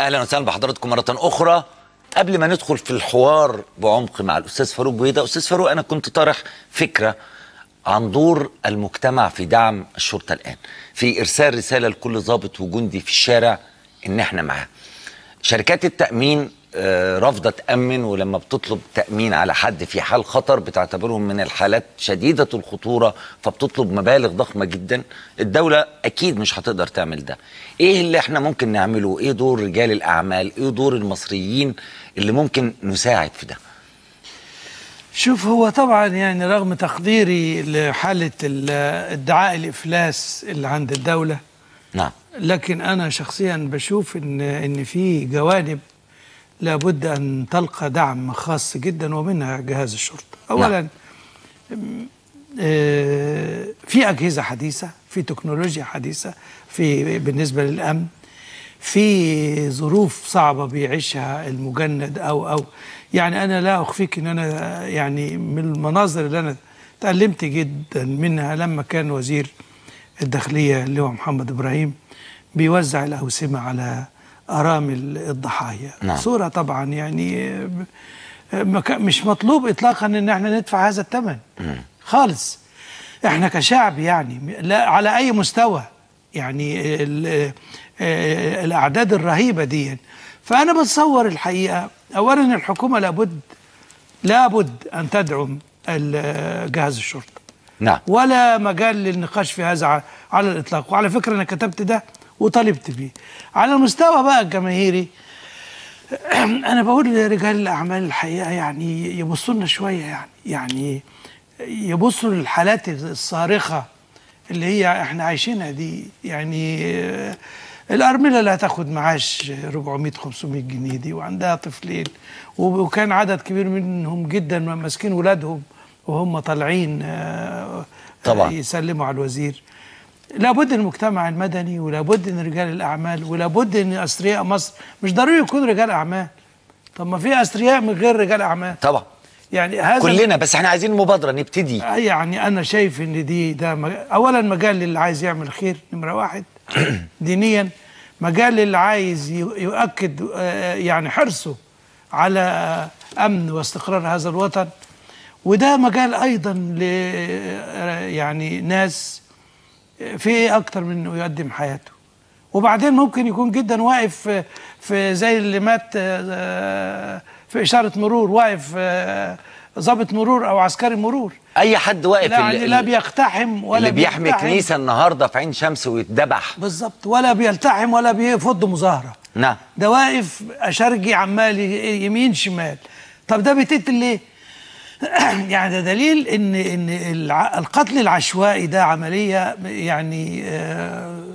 اهلا وسهلا بحضراتكم مره اخرى قبل ما ندخل في الحوار بعمق مع الاستاذ فاروق بويده استاذ فاروق انا كنت طرح فكره عن دور المجتمع في دعم الشرطه الان في ارسال رساله لكل ضابط وجندي في الشارع ان احنا معاه شركات التامين آه، رافضه تامن ولما بتطلب تامين على حد في حال خطر بتعتبرهم من الحالات شديده الخطوره فبتطلب مبالغ ضخمه جدا الدوله اكيد مش هتقدر تعمل ده ايه اللي احنا ممكن نعمله ايه دور رجال الاعمال ايه دور المصريين اللي ممكن نساعد في ده شوف هو طبعا يعني رغم تقديري لحالة ال- ادعاء الإفلاس اللي عند الدولة نعم لكن أنا شخصيا بشوف إن إن في جوانب لابد أن تلقى دعم خاص جدا ومنها جهاز الشرطة أولا م- آه، في أجهزة حديثة في تكنولوجيا حديثة في بالنسبة للأمن في ظروف صعبة بيعيشها المجند أو أو يعني أنا لا أخفيك إن أنا يعني من المناظر اللي أنا تألمت جدا منها لما كان وزير الداخلية اللي هو محمد إبراهيم بيوزع الأوسمة على أرامل الضحايا نعم. صورة طبعا يعني آه، ما كان- مش مطلوب إطلاقا إن احنا ندفع هذا الثمن خالص احنا كشعب يعني لا على أي مستوى يعني ال- آه، الأعداد الرهيبة دي فأنا بتصور الحقيقة أولا الحكومة لابد لابد أن تدعم ال- جهاز الشرطة نعم ولا مجال للنقاش في هذا ع- على الاطلاق وعلى فكره انا كتبت ده وطالبت بيه على المستوى بقى الجماهيري انا بقول لرجال الاعمال الحقيقه يعني يبصوا لنا شويه يعني يعني يبصوا للحالات الصارخه اللي هي احنا عايشينها دي يعني آه، الارمله اللي هتاخد معاش 400 500 جنيه دي وعندها طفلين وكان عدد كبير منهم جدا ماسكين ولادهم وهم طالعين آه، طبعاً. آه، يسلموا على الوزير لابد المجتمع المدني ولابد ان رجال الاعمال ولابد ان اثرياء مصر مش ضروري يكون رجال اعمال طب ما في اثرياء من غير رجال اعمال طبعا يعني هذا كلنا بس احنا عايزين مبادره نبتدي يعني انا شايف ان دي ده مج... اولا مجال للي عايز يعمل خير نمره واحد دينيا مجال للي عايز ي- يؤكد آه، يعني حرصه على آه، امن واستقرار هذا الوطن وده مجال ايضا ل آه، يعني ناس في اكتر من انه يقدم حياته وبعدين ممكن يكون جدا واقف في- في زي اللي مات آه، في اشاره مرور واقف آه، ضابط مرور او عسكري مرور اي حد واقف لا يعني ال- لا بيقتحم ولا اللي بيحمي بيلتحم. كنيسه النهارده في عين شمس ويتذبح بالظبط ولا بيلتحم ولا بيفض مظاهره نعم ده واقف اشرجي عمال ي- يمين شمال طب ده بيتقتل ليه؟ يعني ده دليل ان ان الع- القتل العشوائي ده عمليه يعني آه،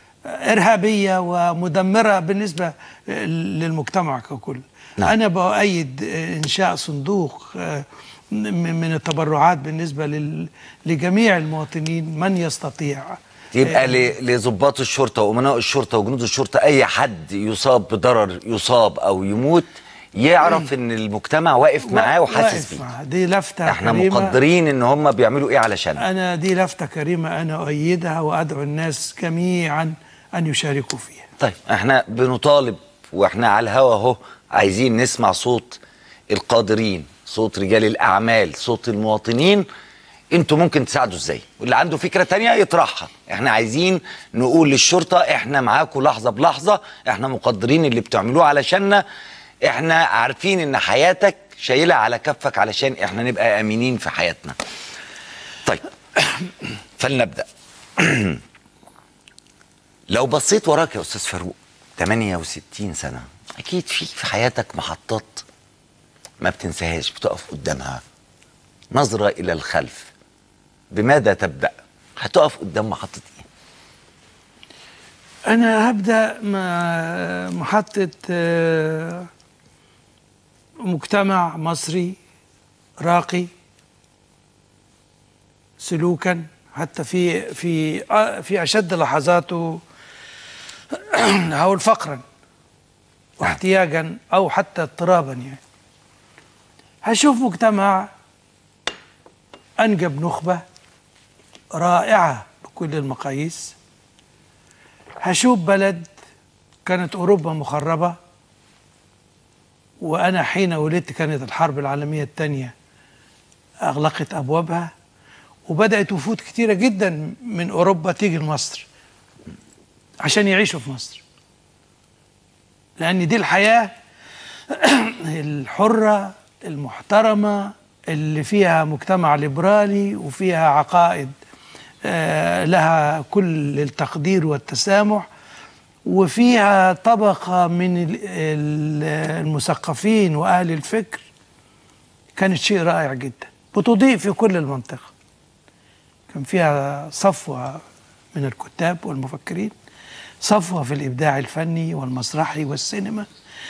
ارهابيه ومدمره بالنسبه آه، للمجتمع ككل نعم. انا بايد آه، انشاء صندوق آه، م- من التبرعات بالنسبه لل- لجميع المواطنين من يستطيع يبقى آه، ل- لضباط الشرطه وامناء الشرطه وجنود الشرطه اي حد يصاب بضرر يصاب او يموت يعرف ان المجتمع واقف معاه وحاسس واقف بيه معاه. دي لفته احنا كريمة. مقدرين ان هم بيعملوا ايه علشان أنا دي لفتة كريمة أنا أؤيدها وأدعو الناس جميعا أن يشاركوا فيها طيب احنا بنطالب واحنا على الهوا اهو عايزين نسمع صوت القادرين صوت رجال الاعمال صوت المواطنين انتوا ممكن تساعدوا ازاي واللي عنده فكره تانية يطرحها احنا عايزين نقول للشرطه احنا معاكم لحظه بلحظه احنا مقدرين اللي بتعملوه علشاننا احنا عارفين ان حياتك شايلها على كفك علشان احنا نبقى امينين في حياتنا طيب فلنبدا لو بصيت وراك يا استاذ فاروق 68 سنه اكيد في في حياتك محطات ما بتنساهاش بتقف قدامها نظره الى الخلف بماذا تبدا هتقف قدام محطه ايه أنا هبدأ مع محطة آه، مجتمع مصري راقي سلوكا حتى في في آه، في أشد لحظاته هقول فقرا واحتياجا أو حتى اضطرابا يعني هشوف مجتمع أنجب نخبة رائعة بكل المقاييس هشوف بلد كانت أوروبا مخربة وأنا حين ولدت كانت الحرب العالمية الثانية أغلقت أبوابها وبدأت وفود كتيرة جدا من أوروبا تيجي لمصر عشان يعيشوا في مصر لأن دي الحياة الحرة المحترمة اللي فيها مجتمع ليبرالي وفيها عقائد آه، لها كل التقدير والتسامح وفيها طبقة من ال- ال- المثقفين وأهل الفكر كانت شيء رائع جدا بتضيء في كل المنطقة كان فيها صفوة من الكتاب والمفكرين صفوة في الإبداع الفني والمسرحي والسينما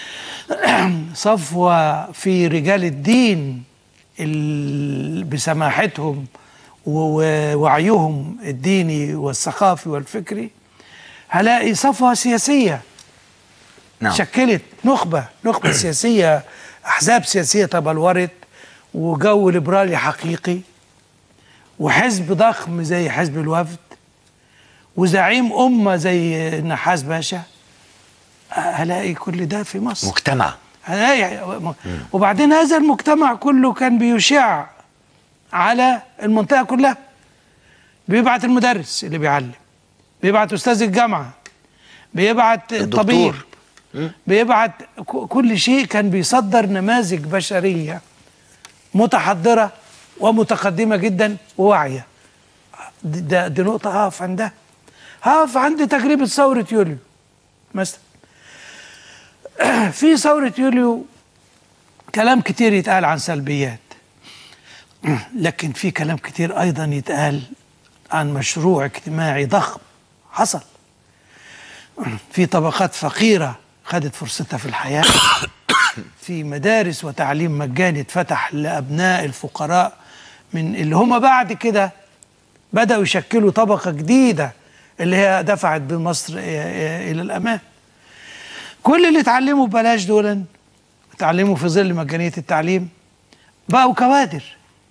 صفوة في رجال الدين ال- بسماحتهم ووعيهم الديني والثقافي والفكري هلاقي صفوة سياسية نعم شكلت نخبة نخبة سياسية أحزاب سياسية تبلورت وجو ليبرالي حقيقي وحزب ضخم زي حزب الوفد وزعيم أمة زي النحاس باشا هلاقي كل ده في مصر مجتمع هلاقي وبعدين هذا المجتمع كله كان بيشع على المنطقة كلها بيبعت المدرس اللي بيعلم بيبعت أستاذ الجامعة بيبعت الطبيب الدكتور. بيبعت ك- كل شيء كان بيصدر نماذج بشرية متحضرة ومتقدمة جدا وواعية دي, ده- دي نقطة هقف عندها هقف عند تجربة ثورة يوليو مثلا في ثورة يوليو كلام كتير يتقال عن سلبيات لكن في كلام كتير أيضا يتقال عن مشروع اجتماعي ضخم حصل في طبقات فقيرة خدت فرصتها في الحياة في مدارس وتعليم مجاني اتفتح لأبناء الفقراء من اللي هم بعد كده بدأوا يشكلوا طبقة جديدة اللي هي دفعت بمصر إلى الأمام كل اللي اتعلموا ببلاش دول اتعلموا في ظل مجانية التعليم بقوا كوادر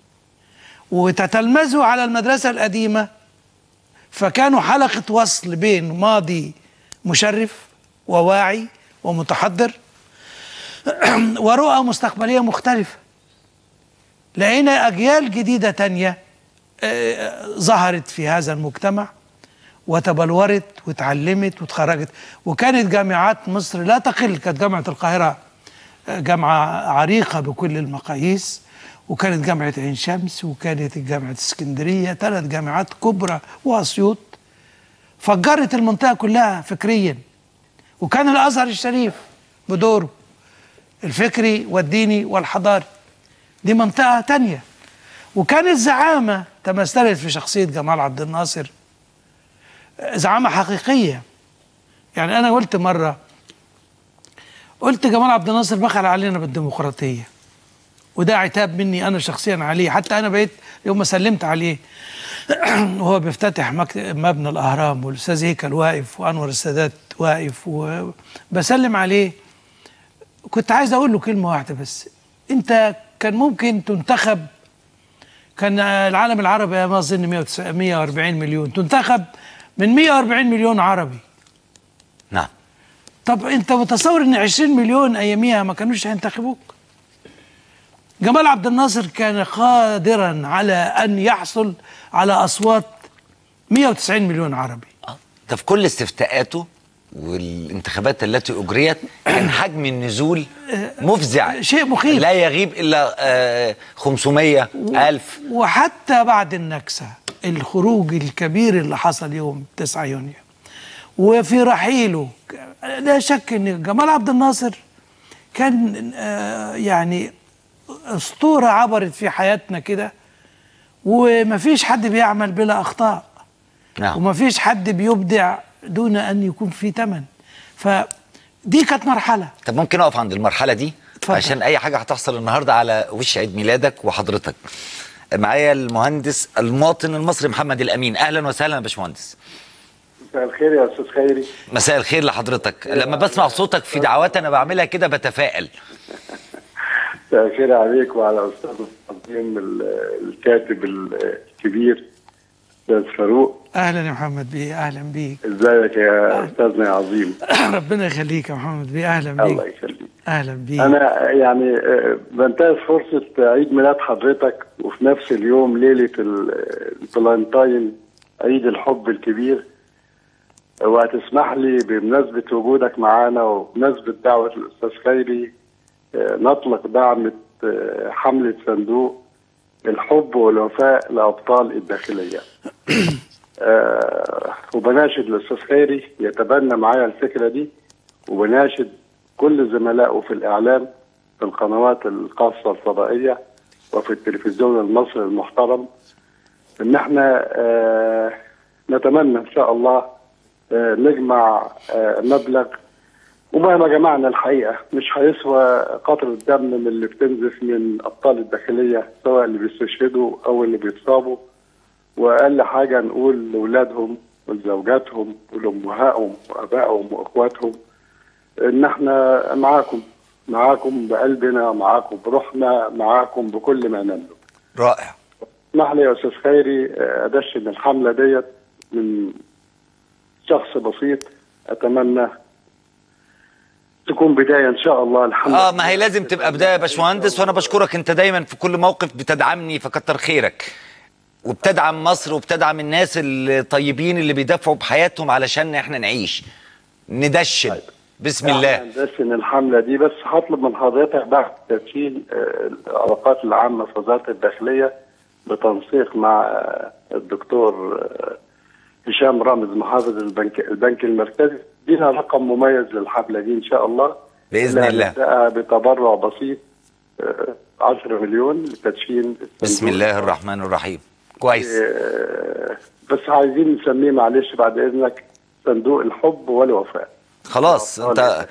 وتتلمذوا على المدرسة القديمة فكانوا حلقة وصل بين ماضي مشرف وواعي ومتحضر ورؤى مستقبلية مختلفة لقينا أجيال جديدة تانية آه، ظهرت في هذا المجتمع وتبلورت وتعلمت وتخرجت وكانت جامعات مصر لا تقل كانت جامعة القاهرة آه، جامعة عريقة بكل المقاييس وكانت جامعة عين شمس وكانت جامعة اسكندرية ثلاث جامعات كبرى وأسيوط فجرت المنطقة كلها فكريا وكان الأزهر الشريف بدوره الفكري والديني والحضاري دي منطقة تانية وكان الزعامة تمثلت في شخصية جمال عبد الناصر زعامة حقيقية يعني أنا قلت مرة قلت جمال عبد الناصر بخل علينا بالديمقراطية وده عتاب مني أنا شخصيا عليه حتى أنا بقيت يوم ما سلمت عليه وهو بيفتتح مكت- مبنى الأهرام والأستاذ هيكل واقف وأنور السادات واقف وبسلم عليه كنت عايز أقول له كلمة واحدة بس أنت كان ممكن تنتخب كان العالم العربي ما أظن 190 140 مليون تنتخب من 140 مليون عربي نعم طب انت متصور ان 20 مليون اياميها ما كانوش هينتخبوك جمال عبد الناصر كان قادرا على ان يحصل على اصوات 190 مليون عربي آه. ده في كل استفتاءاته والانتخابات التي اجريت كان حجم النزول مفزع شيء مخيف. لا يغيب الا آه، 500 الف وحتى بعد النكسة الخروج الكبير اللي حصل يوم 9 يونيو وفي رحيله لا شك ان جمال عبد الناصر كان آه، يعني اسطوره عبرت في حياتنا كده ومفيش حد بيعمل بلا اخطاء نعم ومفيش حد بيبدع دون ان يكون في ثمن فدي كانت مرحله طب ممكن اقف عند المرحله دي اتفضل. عشان اي حاجه هتحصل النهارده على وش عيد ميلادك وحضرتك معايا المهندس المواطن المصري محمد الامين اهلا وسهلا يا باشمهندس مساء الخير يا استاذ خيري مساء الخير لحضرتك لما بسمع صوتك في دعوات انا بعملها كده بتفائل مساء الخير عليك وعلى استاذ العظيم ال- الكاتب الكبير استاذ فاروق اهلا يا محمد بيه اهلا بيك ازيك يا استاذنا يا عظيم ربنا يخليك يا محمد بيه اهلا الله بيك يخليك اهلا بيك انا يعني آه، بنتهز فرصه عيد ميلاد حضرتك وفي نفس اليوم ليله ال- الفالنتاين عيد الحب الكبير وهتسمح لي بمناسبه وجودك معانا وبمناسبه دعوه الاستاذ خيري آه، نطلق دعم آه، حمله صندوق الحب والوفاء لابطال الداخليه آه، وبناشد الاستاذ خيري يتبنى معايا الفكره دي وبناشد كل زملائه في الاعلام في القنوات الخاصه الفضائيه وفي التلفزيون المصري المحترم ان احنا آه، نتمنى ان شاء الله آه، نجمع آه، مبلغ ومهما جمعنا الحقيقه مش هيسوى قطر الدم من اللي بتنزف من ابطال الداخليه سواء اللي بيستشهدوا او اللي بيتصابوا واقل حاجه نقول لاولادهم ولزوجاتهم ولامهاتهم وابائهم واخواتهم ان احنا معاكم معاكم بقلبنا معاكم بروحنا معاكم بكل ما نملك رائع اسمح لي يا استاذ خيري آه، ادشن الحمله ديت من شخص بسيط اتمنى تكون بدايه ان شاء الله الحمله اه ما هي لازم تبقى بدايه يا باشمهندس وانا بشكرك انت دايما في كل موقف بتدعمني فكتر خيرك وبتدعم مصر وبتدعم الناس الطيبين اللي بيدافعوا بحياتهم علشان احنا نعيش ندشن بسم الله ندشن الحمله دي بس هطلب من حضرتك بعد تدشين آه، العلاقات العامه في وزاره الداخليه بتنسيق مع آه، الدكتور آه، هشام رامز محافظ البنك البنك المركزي دينا رقم مميز للحمله دي ان شاء الله بإذن اللي الله. هنبدأها بتبرع بسيط آه، 10 مليون لتدشين الصندوق. بسم الله الرحمن الرحيم كويس آه، بس عايزين نسميه معلش بعد اذنك صندوق الحب والوفاء خلاص انت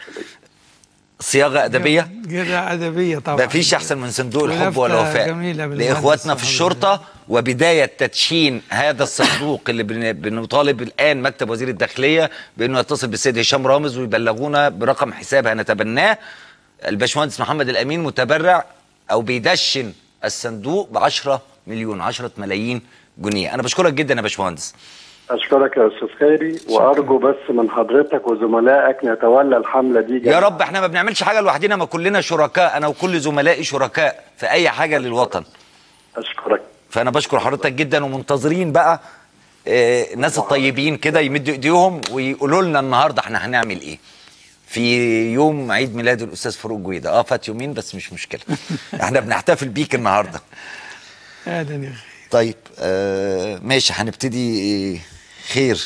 صياغه ادبيه كده ادبيه طبعا ما فيش احسن من صندوق الحب ولفتة والوفاء جميلة بالمهندس لاخواتنا في محمد الشرطه وبدايه تدشين هذا الصندوق اللي بن- بنطالب الان مكتب وزير الداخليه بانه يتصل بالسيد هشام رامز ويبلغونا برقم حساب هنتبناه الباشمهندس محمد الامين متبرع او بيدشن الصندوق ب 10 مليون 10 ملايين جنيه انا بشكرك جدا يا باشمهندس اشكرك يا استاذ خيري وارجو بس من حضرتك وزملائك نتولى الحمله دي يا جميعاً. رب احنا ما بنعملش حاجه لوحدنا ما كلنا شركاء انا وكل زملائي شركاء في اي حاجه للوطن اشكرك فانا بشكر حضرتك جدا ومنتظرين بقى آه، الناس الطيبين كده يمدوا ايديهم ويقولوا لنا النهارده احنا هنعمل ايه في يوم عيد ميلاد الاستاذ فاروق جويده اه فات يومين بس مش مشكله احنا بنحتفل بيك النهارده اهلا يا اخي طيب آه ماشي هنبتدي خير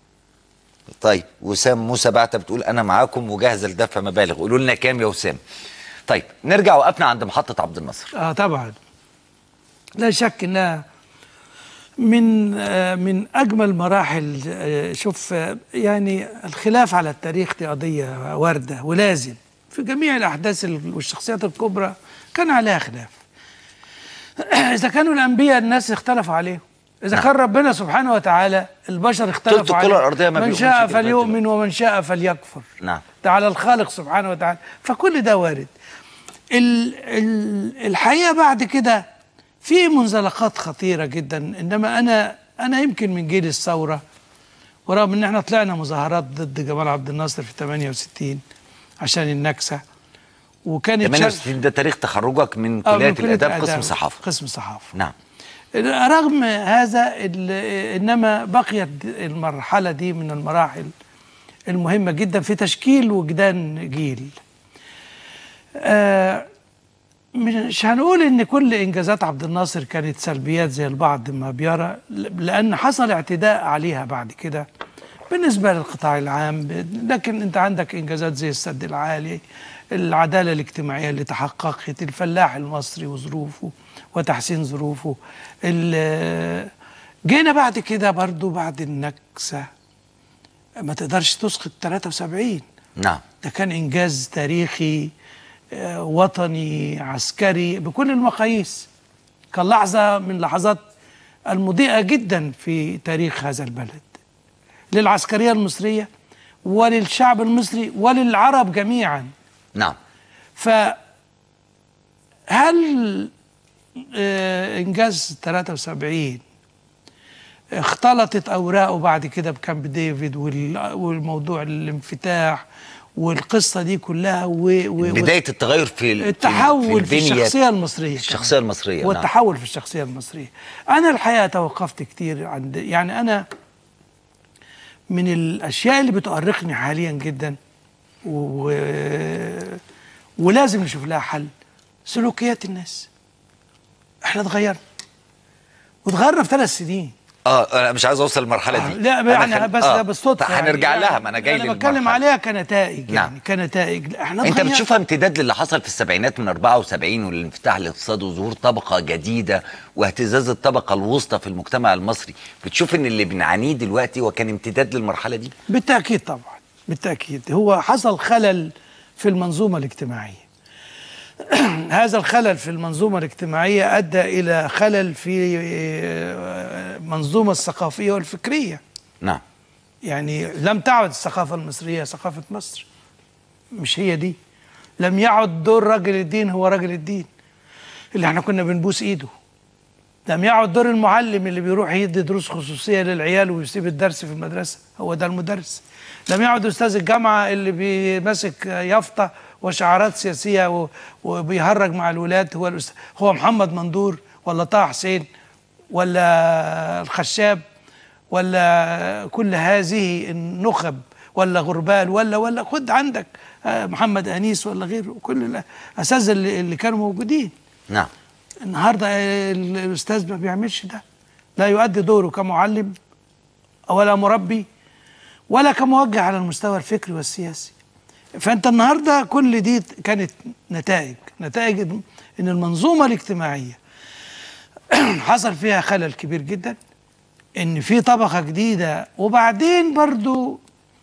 طيب وسام موسى بعتة بتقول انا معاكم وجاهزه لدفع مبالغ قولوا لنا كام يا وسام طيب نرجع وقفنا عند محطه عبد الناصر اه طبعا لا شك انها من آه من اجمل مراحل آه شوف آه يعني الخلاف على التاريخ دي قضيه وارده ولازم في جميع الاحداث ال- والشخصيات الكبرى كان عليها خلاف اذا كانوا الانبياء الناس اختلفوا عليهم اذا نعم. كان ربنا سبحانه وتعالى البشر تلت اختلفوا الكرة عليه الأرضية ما من بيؤمنش شاء بالباطل. فليؤمن ومن شاء فليكفر نعم ده على الخالق سبحانه وتعالى فكل ده وارد ال ال الحقيقه بعد كده في منزلقات خطيره جدا انما انا انا يمكن من جيل الثوره ورغم ان احنا طلعنا مظاهرات ضد جمال عبد الناصر في 68 عشان النكسه وكانت شر- 68 ده تاريخ تخرجك من آه، كليه من كلية الاداب قسم صحافه قسم صحافه نعم رغم هذا ال- انما بقيت المرحله دي من المراحل المهمه جدا في تشكيل وجدان جيل آه، مش هنقول ان كل انجازات عبد الناصر كانت سلبيات زي البعض ما بيرى ل- لان حصل اعتداء عليها بعد كده بالنسبه للقطاع العام ب- لكن انت عندك انجازات زي السد العالي العداله الاجتماعيه اللي تحققت الفلاح المصري وظروفه وتحسين ظروفه ال- جينا بعد كده برضو بعد النكسه ما تقدرش تسقط 73 نعم ده كان انجاز تاريخي آه، وطني عسكري بكل المقاييس كان لحظه من اللحظات المضيئه جدا في تاريخ هذا البلد للعسكريه المصريه وللشعب المصري وللعرب جميعا نعم فهل آه، انجاز 73 اختلطت اوراقه بعد كده بكامب ديفيد وال- والموضوع الانفتاح والقصه دي كلها و... و... بدايه التغير في ال- التحول في, البنية الشخصيه المصريه كمان. الشخصيه المصريه نعم. والتحول في الشخصيه المصريه انا الحقيقه توقفت كتير عند يعني انا من الاشياء اللي بتؤرقني حاليا جدا و... ولازم نشوف لها حل سلوكيات الناس احنا اتغيرنا واتغيرنا في ثلاث سنين اه انا مش عايز اوصل للمرحله دي لا أنا يعني خل- بس آه. ده بالصدفه طيب هنرجع يعني لها ما انا جاي انا بتكلم للمرحلة. عليها كنتائج نعم. يعني كنتائج احنا انت اتغيرنا. بتشوفها امتداد للي حصل في السبعينات من 74 والانفتاح الاقتصادي وظهور طبقه جديده واهتزاز الطبقه الوسطى في المجتمع المصري بتشوف ان اللي بنعانيه دلوقتي وكان امتداد للمرحله دي بالتأكيد طبعا بالتأكيد هو حصل خلل في المنظومة الاجتماعية هذا الخلل في المنظومة الاجتماعية أدى إلى خلل في آه، المنظومة الثقافية والفكرية نعم يعني لم تعد الثقافة المصرية ثقافة مصر مش هي دي لم يعد دور رجل الدين هو رجل الدين اللي احنا كنا بنبوس ايده لم يعد دور المعلم اللي بيروح يدي دروس خصوصية للعيال ويسيب الدرس في المدرسة هو ده المدرس لم يعد أستاذ الجامعة اللي بيمسك يافطة وشعارات سياسية و- وبيهرج مع الولاد هو الأستاذ هو محمد مندور ولا طه حسين ولا الخشاب ولا كل هذه النخب ولا غربال ولا ولا خد عندك آه، محمد أنيس ولا غيره كل الأساتذة اللي اللي كانوا موجودين نعم النهارده ال- الاستاذ ما بيعملش ده لا يؤدي دوره كمعلم ولا مربي ولا كموجه على المستوى الفكري والسياسي فانت النهارده كل دي كانت نتائج نتائج ان المنظومه الاجتماعيه حصل فيها خلل كبير جدا ان في طبقه جديده وبعدين برضو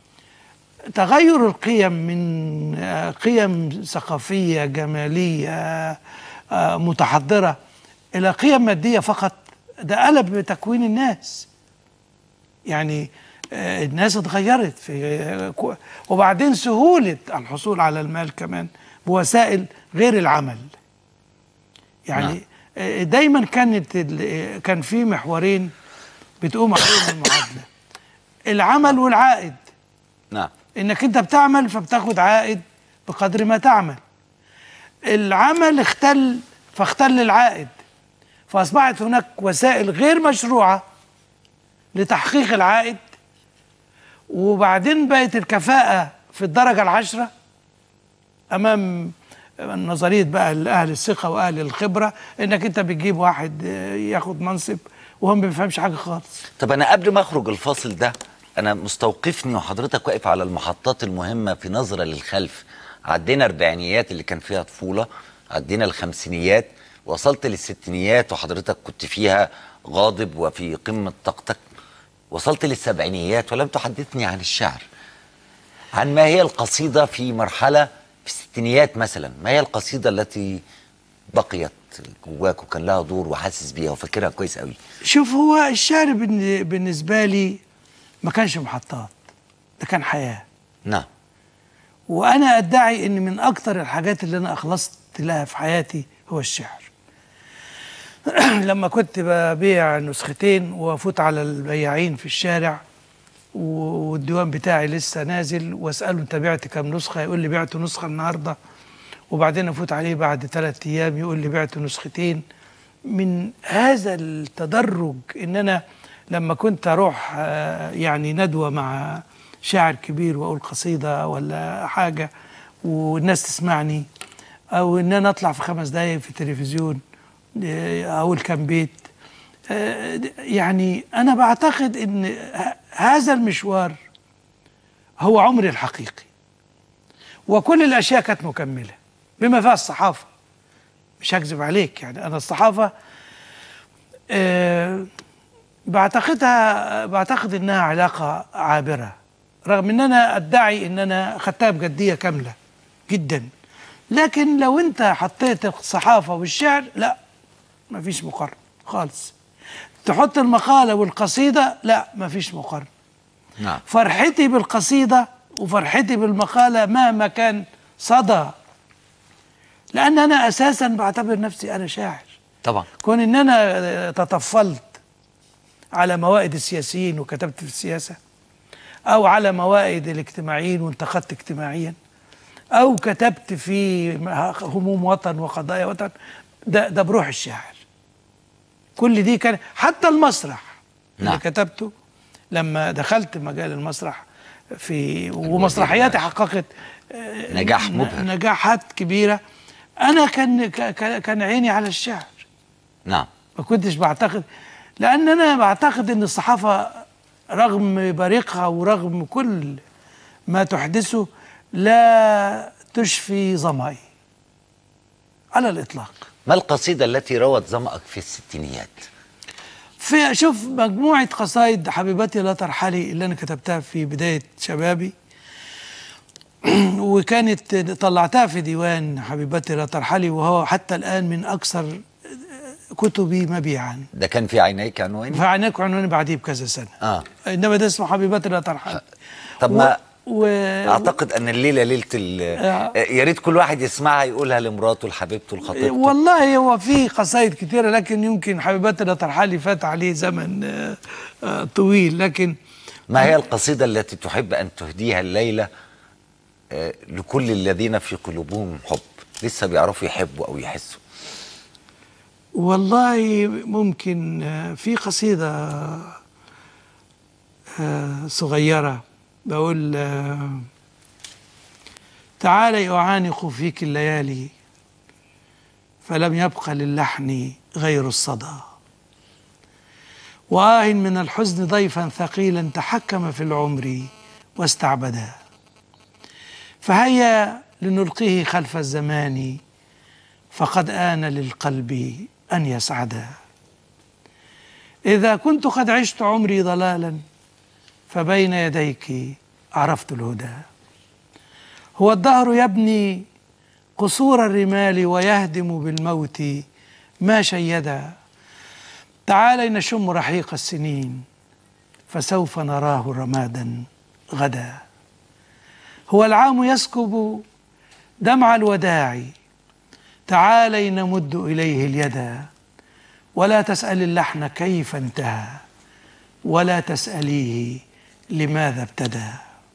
تغير القيم من آه، قيم ثقافيه جماليه آه، متحضره الى قيم ماديه فقط ده قلب تكوين الناس يعني آه، الناس اتغيرت في آه، كو- وبعدين سهوله الحصول على المال كمان بوسائل غير العمل يعني نعم. آه، دايما كانت ال- كان في محورين بتقوم عليهم المعادله العمل والعائد نعم انك انت بتعمل فبتاخد عائد بقدر ما تعمل العمل اختل فاختل العائد فاصبحت هناك وسائل غير مشروعه لتحقيق العائد وبعدين بقت الكفاءه في الدرجه العشره امام نظريه بقى اهل الثقه واهل الخبره انك انت بتجيب واحد آه، ياخد منصب وهو ما بيفهمش حاجه خالص طب انا قبل ما اخرج الفاصل ده انا مستوقفني وحضرتك واقف على المحطات المهمه في نظره للخلف عدينا اربعينيات اللي كان فيها طفوله عدينا الخمسينيات وصلت للستينيات وحضرتك كنت فيها غاضب وفي قمه طاقتك وصلت للسبعينيات ولم تحدثني عن الشعر عن ما هي القصيده في مرحله في الستينيات مثلا ما هي القصيده التي بقيت جواك وكان لها دور وحاسس بيها وفاكرها كويس قوي شوف هو الشعر بالن- بالنسبة لي ما كانش محطات ده كان حياة نعم وأنا أدعي إن من أكتر الحاجات اللي أنا أخلصت لها في حياتي هو الشعر لما كنت ببيع نسختين وأفوت على البياعين في الشارع والديوان بتاعي لسه نازل واساله انت بعت كام نسخه يقول لي بعت نسخه النهارده وبعدين افوت عليه بعد ثلاث ايام يقول لي بعت نسختين من هذا التدرج ان انا لما كنت اروح آه، يعني ندوه مع شاعر كبير واقول قصيده ولا حاجه والناس تسمعني او ان انا اطلع في خمس دقايق في التلفزيون آه، اقول كام بيت آه، يعني انا بعتقد ان ه- هذا المشوار هو عمري الحقيقي وكل الاشياء كانت مكمله بما فيها الصحافه مش هكذب عليك يعني انا الصحافه آه، بعتقدها بعتقد انها علاقه عابره رغم ان انا ادعي ان انا خدتها بجديه كامله جدا لكن لو انت حطيت الصحافه والشعر لا مفيش مقارنه خالص تحط المقاله والقصيده لا مفيش مقارنه نعم فرحتي بالقصيدة وفرحتي بالمقالة مهما كان صدى لأن أنا أساسا بعتبر نفسي أنا شاعر طبعا كون إن أنا تطفلت على موائد السياسيين وكتبت في السياسة أو على موائد الاجتماعيين وانتقدت اجتماعيا أو كتبت في هموم وطن وقضايا وطن ده, ده بروح الشاعر كل دي كان حتى المسرح اللي نعم. كتبته لما دخلت مجال المسرح في ومسرحياتي حققت آه، نجاح ن- مبهر. نجاحات كبيرة أنا كان ك- ك- كان عيني على الشعر نعم ما كنتش بعتقد لان انا بعتقد ان الصحافه رغم بريقها ورغم كل ما تحدثه لا تشفي ظمئي على الاطلاق ما القصيدة التي روت ظمأك في الستينيات في شوف مجموعه قصائد حبيبتي لا ترحلي اللي انا كتبتها في بدايه شبابي وكانت طلعتها في ديوان حبيبتي لا ترحلي وهو حتى الان من اكثر كتبي مبيعا ده كان في عينيك عنوان فعناك عنواني بعديه بكذا سنه اه انما ده اسمه حبيبتي لا ترحل طب ما و... اعتقد ان الليله ليله ال آه. يا ريت كل واحد يسمعها يقولها لمراته لحبيبته لخطيبته والله هو في قصايد كتيرة لكن يمكن حبيبتي لا ترحلي فات عليه زمن آه، آه، طويل لكن ما هي القصيده التي تحب ان تهديها الليله آه، لكل الذين في قلوبهم حب لسه بيعرفوا يحبوا او يحسوا والله ممكن آه، في قصيدة آه، صغيرة بقول آه، تعالي أعانق فيك الليالي فلم يبق للحن غير الصدى وآه من الحزن ضيفا ثقيلا تحكم في العمر واستعبدا فهيا لنلقيه خلف الزمان فقد آن للقلب أن يسعدا إذا كنت قد عشت عمري ضلالا فبين يديك عرفت الهدى هو الدهر يبني قصور الرمال ويهدم بالموت ما شيدا تعالي نشم رحيق السنين فسوف نراه رمادا غدا هو العام يسكب دمع الوداع تعالي نمد إليه اليد ولا تسأل اللحن كيف انتهى ولا تسأليه لماذا ابتدى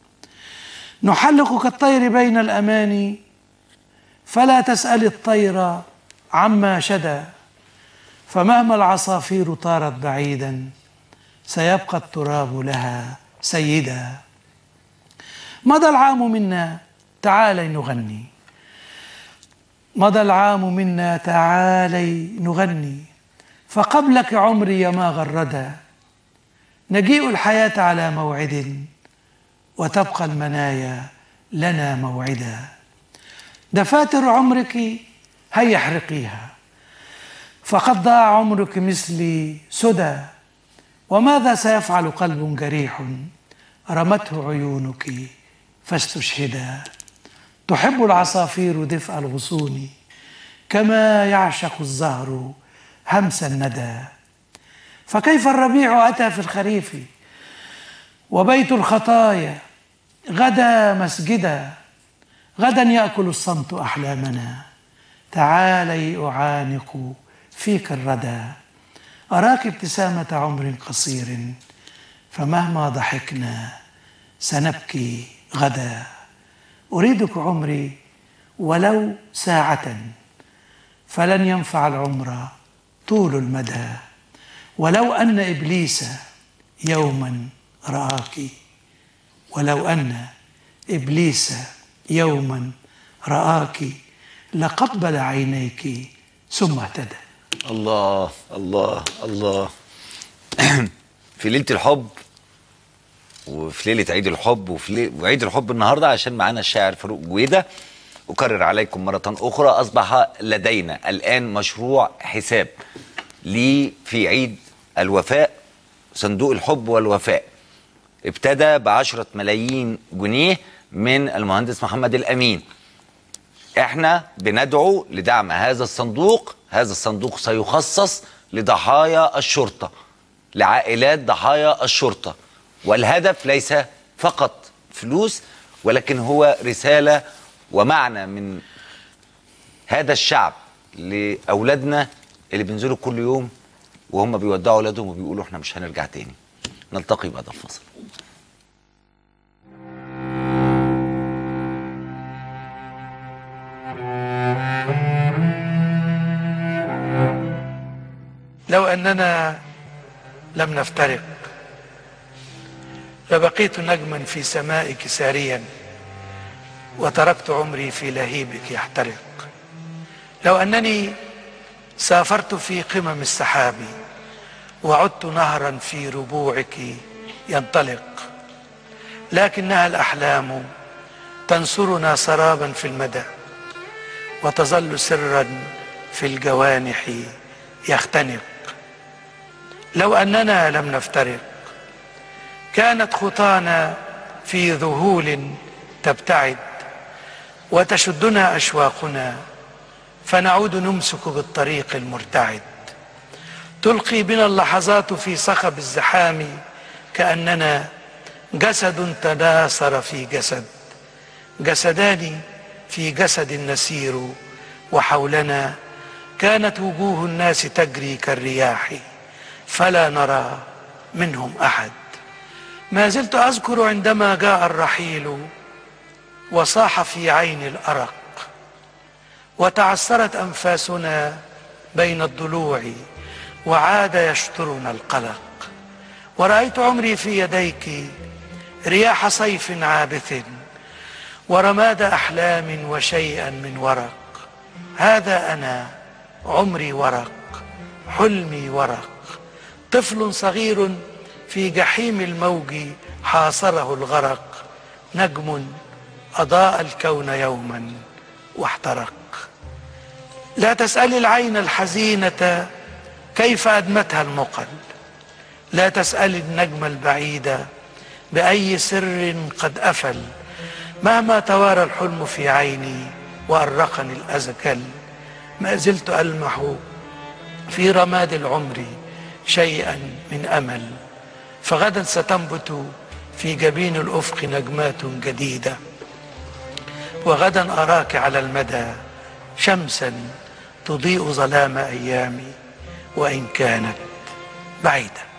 نحلق كالطير بين الأماني فلا تسأل الطير عما شدا فمهما العصافير طارت بعيدا سيبقى التراب لها سيدا مضى العام منا تعالي نغني مضى العام منا تعالي نغني فقبلك عمري ما غردا نجيء الحياة على موعد وتبقى المنايا لنا موعدا دفاتر عمرك هيا احرقيها فقد ضاع عمرك مثلي سدى وماذا سيفعل قلب جريح رمته عيونك فاستشهدا تحب العصافير دفء الغصون كما يعشق الزهر همس الندى فكيف الربيع أتى في الخريف وبيت الخطايا غدا مسجدا غدا يأكل الصمت أحلامنا تعالي أعانق فيك الردى أراك ابتسامة عمر قصير فمهما ضحكنا سنبكي غدا أريدك عمري ولو ساعة فلن ينفع العمر طول المدى ولو أن إبليس يوما رآك ولو أن إبليس يوما رآك لقبل عينيك ثم اهتدى الله الله الله في ليله الحب وفي ليله عيد الحب وفي لي... وعيد الحب النهارده عشان معانا الشاعر فاروق جويده اكرر عليكم مره اخرى اصبح لدينا الان مشروع حساب لي في عيد الوفاء صندوق الحب والوفاء ابتدى بعشرة ملايين جنيه من المهندس محمد الأمين احنا بندعو لدعم هذا الصندوق هذا الصندوق سيخصص لضحايا الشرطة لعائلات ضحايا الشرطة والهدف ليس فقط فلوس ولكن هو رسالة ومعنى من هذا الشعب لأولادنا اللي بينزلوا كل يوم وهم بيودعوا اولادهم وبيقولوا احنا مش هنرجع تاني نلتقي بعد الفصل لو أننا لم نفترق لبقيت نجما في سمائك ساريا وتركت عمري في لهيبك يحترق لو أنني سافرت في قمم السحاب وعدت نهرا في ربوعك ينطلق لكنها الأحلام تنصرنا سرابا في المدى وتظل سرا في الجوانح يختنق لو أننا لم نفترق كانت خطانا في ذهول تبتعد وتشدنا أشواقنا فنعود نمسك بالطريق المرتعد تلقي بنا اللحظات في صخب الزحام كأننا جسد تناثر في جسد جسدان في جسد نسير وحولنا كانت وجوه الناس تجري كالرياح فلا نرى منهم احد ما زلت اذكر عندما جاء الرحيل وصاح في عين الارق وتعثرت انفاسنا بين الضلوع وعاد يشطرنا القلق ورايت عمري في يديك رياح صيف عابث ورماد احلام وشيئا من ورق هذا انا عمري ورق حلمي ورق طفل صغير في جحيم الموج حاصره الغرق نجم اضاء الكون يوما واحترق لا تسال العين الحزينه كيف ادمتها المقل لا تسال النجم البعيد باي سر قد افل مهما توارى الحلم في عيني وارقني الازكل ما زلت المح في رماد العمر شيئا من امل فغدا ستنبت في جبين الافق نجمات جديده وغدا اراك على المدى شمسا تضيء ظلام ايامي وان كانت بعيده